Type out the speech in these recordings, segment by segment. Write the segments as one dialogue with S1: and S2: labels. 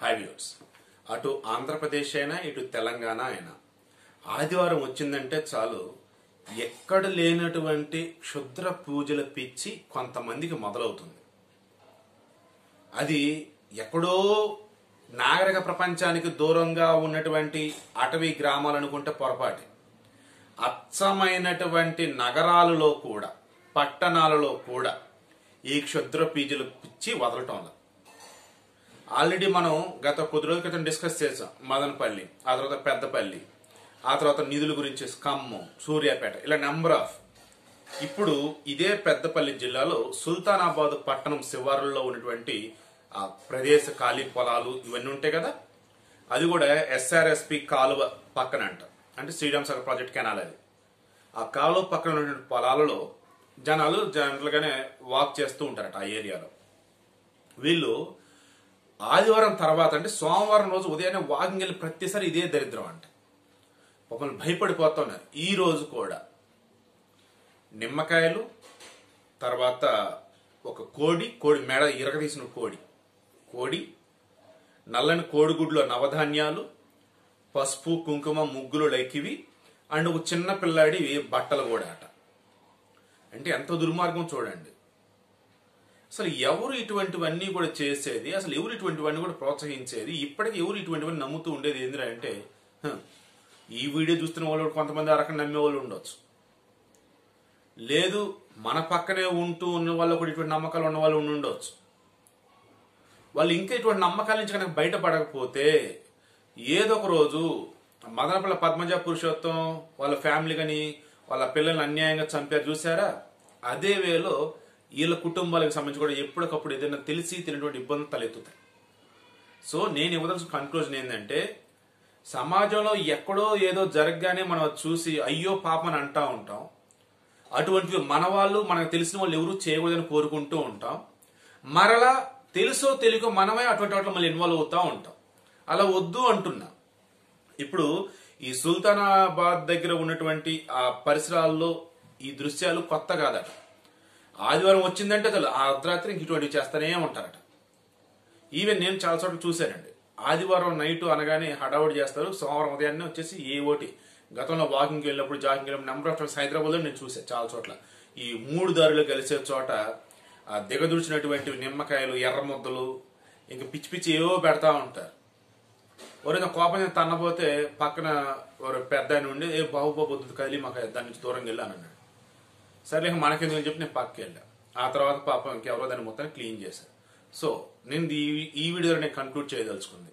S1: హ్యావ్యూర్స్ అటు ఆంధ్రప్రదేశ్ అయినా ఇటు తెలంగాణ అయినా ఆదివారం వచ్చిందంటే చాలు ఎక్కడ లేనటువంటి క్షుద్ర పూజల పిచ్చి కొంతమందికి మొదలవుతుంది అది ఎక్కడో నాగరిక ప్రపంచానికి దూరంగా ఉన్నటువంటి అటవీ గ్రామాలు అనుకుంటే పొరపాటే అచ్చమైనటువంటి నగరాలలో కూడా పట్టణాలలో కూడా ఈ క్షుద్ర పీజులు పిచ్చి వదలటంలో ఆల్రెడీ మనం గత కొద్ది రోజుల క్రితం డిస్కస్ చేసాం మదనపల్లి ఆ తర్వాత పెద్దపల్లి ఆ తర్వాత నిధుల గురించి ఖమ్మం సూర్యాపేట ఇలా నెంబర్ ఆఫ్ ఇప్పుడు ఇదే పెద్దపల్లి జిల్లాలో సుల్తానాబాద్ పట్టణం శివారుల్లో ఉన్నటువంటి ఆ ప్రదేశ ఖాళీ పొలాలు ఇవన్నీ ఉంటాయి కదా అది కూడా ఎస్ఆర్ఎస్పి కాలువ పక్కన అంట అంటే శ్రీరామ్ సాగర్ ప్రాజెక్ట్ కెనాల్ అది ఆ కాలువ పక్కన ఉన్నటువంటి పొలాలలో జనాలు జనరల్గానే వాక్ చేస్తూ ఉంటారట ఆ ఏరియాలో వీళ్ళు ఆదివారం తర్వాత అంటే సోమవారం రోజు ఉదయాన్నే వాకింగ్ వెళ్ళి ప్రతిసారి ఇదే దరిద్రం అంట పాపం భయపడిపోతున్నారు ఈ రోజు కూడా నిమ్మకాయలు తర్వాత ఒక కోడి కోడి మెడ ఇరగదీసిన కోడి కోడి నల్లని కోడిగుడ్లో నవధాన్యాలు పసుపు కుంకుమ ముగ్గులు లైకివి అండ్ ఒక చిన్న పిల్లాడి బట్టలు కూడా అట అంటే ఎంత దుర్మార్గం చూడండి అసలు ఎవరు ఇటువంటివన్నీ కూడా చేసేది అసలు ఎవరు ఇటువంటివన్నీ కూడా ప్రోత్సహించేది ఇప్పటికి ఎవరు ఇటువంటివన్నీ నమ్ముతూ ఉండేది ఏంటంటే హ, ఈ వీడియో చూస్తున్న వాళ్ళు కొంతమంది ఆ రకం నమ్మే వాళ్ళు ఉండొచ్చు లేదు మన పక్కనే ఉంటూ ఉన్న వాళ్ళు కూడా ఇటువంటి నమ్మకాలు ఉన్న వాళ్ళు ఉండి ఉండొచ్చు వాళ్ళు ఇంకా ఇటువంటి నమ్మకాల నుంచి కనుక బయటపడకపోతే ఏదో ఒక రోజు మదనపల్లి పద్మజ పురుషోత్తం వాళ్ళ ఫ్యామిలీ కానీ వాళ్ళ పిల్లల్ని అన్యాయంగా చంపారు చూసారా అదే వేలో వీళ్ళ కుటుంబాలకు సంబంధించి కూడా ఎప్పటికప్పుడు ఏదైనా తెలిసి తినటువంటి ఇబ్బందులు తలెత్తుతాయి సో నేను ఇవ్వదలసిన కన్క్లూజన్ ఏంటంటే సమాజంలో ఎక్కడో ఏదో జరగగానే మనం అది చూసి అయ్యో పాపని అంటా ఉంటాం అటువంటివి మన వాళ్ళు మనకు తెలిసిన వాళ్ళు ఎవరు చేయకూడదని కోరుకుంటూ ఉంటాం మరలా తెలుసో తెలియకో మనమే అటువంటి వాటిలో మళ్ళీ ఇన్వాల్వ్ అవుతా ఉంటాం అలా వద్దు అంటున్నా ఇప్పుడు ఈ సుల్తానాబాద్ దగ్గర ఉన్నటువంటి ఆ పరిసరాల్లో ఈ దృశ్యాలు కొత్త కాదట ఆదివారం వచ్చిందంటే అసలు ఆ అర్ధరాత్రి ఇంక ఇటువంటివి చేస్తూనే ఉంటారట ఈవెన్ నేను చాలా చోట్ల చూశానండి ఆదివారం నైట్ అనగానే హడావుడి చేస్తారు సోమవారం ఉదయాన్నే వచ్చేసి ఏ ఓటి గతంలో వాకింగ్కి వెళ్ళినప్పుడు జాగింగ్ వెళ్ళినప్పుడు నెంబర్ ఆఫ్ టైమ్స్ హైదరాబాద్లో నేను చూసాను చాలా చోట్ల ఈ మూడు దారులు కలిసే చోట ఆ దిగదూర్చినటువంటి నిమ్మకాయలు ఎర్ర ముద్దలు ఇంక పిచ్చి పిచ్చి ఏవో పెడతా ఉంటారు ఎవరైనా కోపం చేసి తన్నపోతే పక్కన ఎవరు పెద్ద ఆయన ఉండి ఏ బాబు బాబు వద్దు కదిలి మాకు దాని నుంచి దూరంగా వెళ్ళాను అన్నాడు సరే ఇక మనకెందుకు చెప్పి నేను పక్కకి వెళ్ళా ఆ తర్వాత పాపం ఇంకెవరో దాన్ని మొత్తాన్ని క్లీన్ చేశారు సో నేను ఈ ఈ వీడియోలో నేను కన్క్లూడ్ చేయదలుచుకుంది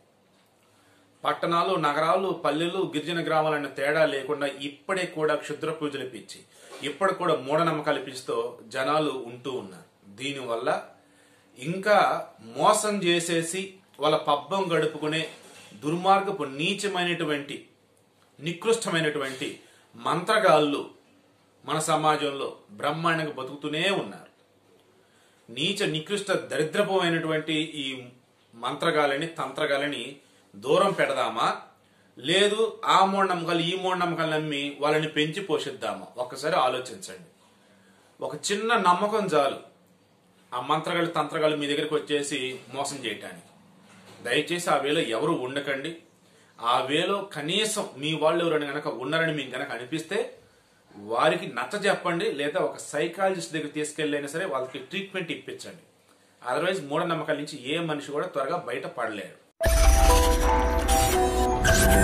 S1: పట్టణాలు నగరాలు పల్లెలు గిరిజన గ్రామాలు అనే తేడా లేకుండా ఇప్పుడే కూడా క్షుద్ర పూజలు ఇప్పించి ఇప్పటి కూడా మూఢనమ్మకాలు ఇప్పిస్తూ జనాలు ఉంటూ ఉన్నారు దీనివల్ల ఇంకా మోసం చేసేసి వాళ్ళ పబ్బం గడుపుకునే దుర్మార్గపు నీచమైనటువంటి నికృష్టమైనటువంటి మంత్రగాళ్ళు మన సమాజంలో బ్రహ్మాండంగా బతుకుతూనే ఉన్నారు నీచ నికృష్ట దరిద్రపమైనటువంటి ఈ మంత్రగాలని తంత్రగాలని దూరం పెడదామా లేదు ఆ మూఢనమ్మకాలు ఈ మూఢనమ్మకాలు నమ్మి వాళ్ళని పెంచి పోషిద్దామా ఒక్కసారి ఆలోచించండి ఒక చిన్న నమ్మకం చాలు ఆ మంత్రగాళ్ళు తంత్రగాళ్ళు మీ దగ్గరికి వచ్చేసి మోసం చేయటానికి దయచేసి ఆ వేలో ఎవరు ఉండకండి ఆ వేలో కనీసం మీ వాళ్ళు ఎవరైనా గనక ఉన్నారని మీకు గనక అనిపిస్తే వారికి నచ్చ చెప్పండి లేదా ఒక సైకాలజిస్ట్ దగ్గర తీసుకెళ్ళైనా సరే వాళ్ళకి ట్రీట్మెంట్ ఇప్పించండి అదర్వైజ్ మూఢనమ్మకాల నుంచి ఏ మనిషి కూడా త్వరగా బయట పడలేరు